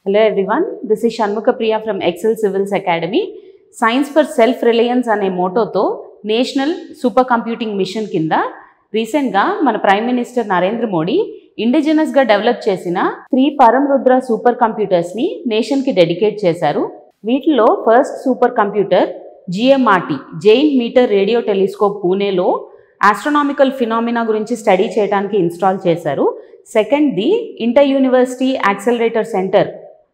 Hello everyone, this is Shanmukha Priya from Excel Civils Academy. Science for self reliance అనే మోటోతో national super computing mission కింద రీసెంట్గా మన prime minister Narendra Modi ఇండిజినస్గా develop చేసిన త్రీ పరమరుద్ర సూపర్ కంప్యూటర్స్ని నేషన్కి డెడికేట్ చేశారు వీటిలో first super computer GMRT giant metre radio telescope పూణేలో ఆస్ట్రోనామికల్ ఫినామినా గురించి స్టడీ చేయడానికి ఇన్స్టాల్ చేశారు సెకండ్ది inter university accelerator centre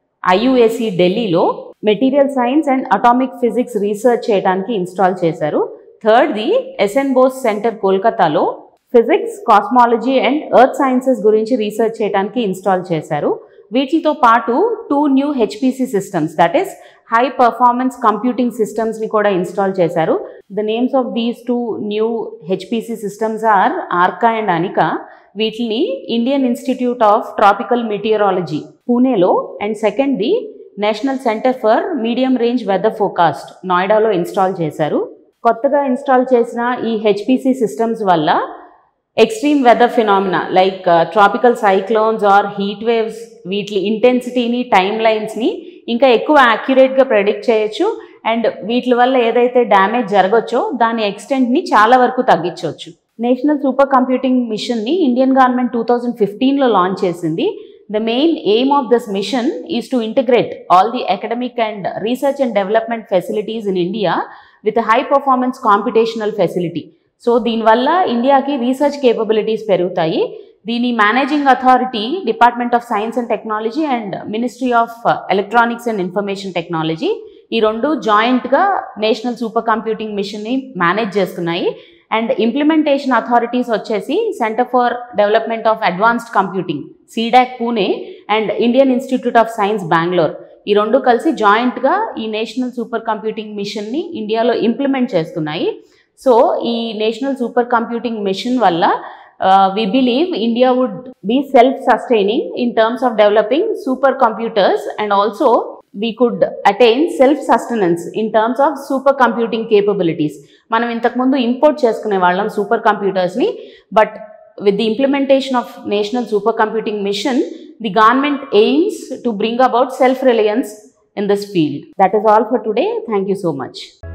IUAC ఢిల్లీలో material science and atomic physics research చేయడానికి ఇన్స్టాల్ చేశారు థర్డ్ది ఎస్ఎన్ బోస్ సెంటర్ కోల్కతాలో physics cosmology and earth sciences గురించి రీసెర్చ్ చేయడానికి ఇన్స్టాల్ చేశారు వీటితో పాటు two new HPC systems that is high performance computing సిస్టమ్స్ని కూడా ఇన్స్టాల్ చేశారు the names of these two new HPC systems are Arka and Anika వీటిని Indian institute of tropical meteorology పూణేలో అండ్ సెకండ్ది national centre for medium range weather forecast నోయిడాలో install చేశారు కొత్తగా install చేసిన ఈ హెచ్పిసి సిస్టమ్స్ వల్ల extreme weather phenomena like tropical cyclones or heat waves వీటి ఇంటెన్సిటీని టైమ్ లైన్స్ని ఇంకా ఎక్కువ యాక్యురేట్గా ప్రెడిక్ట్ చేయొచ్చు అండ్ వీటి వల్ల ఏదైతే డ్యామేజ్ జరగచ్చో దాని ఎక్స్టెంట్ని చాలా వరకు తగ్గించవచ్చు నేషనల్ సూపర్ కంప్యూటింగ్ మిషన్ని ఇండియన్ గవర్నమెంట్ టూ థౌజండ్ ఫిఫ్టీన్లో లాంచ్ చేసింది the main aim of this mission is to integrate all the academic and research and development facilities in India with high performance computational facility so దీనివల్ల ఇండియాకి research capabilities పెరుగుతాయి దీని managing authority department of science and technology and ministry of electronics and information technology ఈ రెండు జాయింట్గా national super computing మిషన్ని manage చేస్తున్నాయి and implementation authorities వచ్చేసి centre for development of advanced computing CDAC Pune and Indian institute of science Bengaluru ఈ రెండు కలిసి జాయింట్గా ఈ నేషనల్ సూపర్ కంప్యూటింగ్ మిషన్ని ఇండియాలో ఇంప్లిమెంట్ చేస్తున్నాయి సో ఈ నేషనల్ సూపర్ కంప్యూటింగ్ మిషన్ వల్ల we believe India would be self sustaining in terms of developing super computers and also we could attain self sustenance in terms of super computing capabilities మనం ఇంతకుముందు import చేసుకునే వాళ్ళం super కంప్యూటర్స్ని but with the implementation of national supercomputing mission the government aims to bring about self reliance in this field that is all for today thank you so much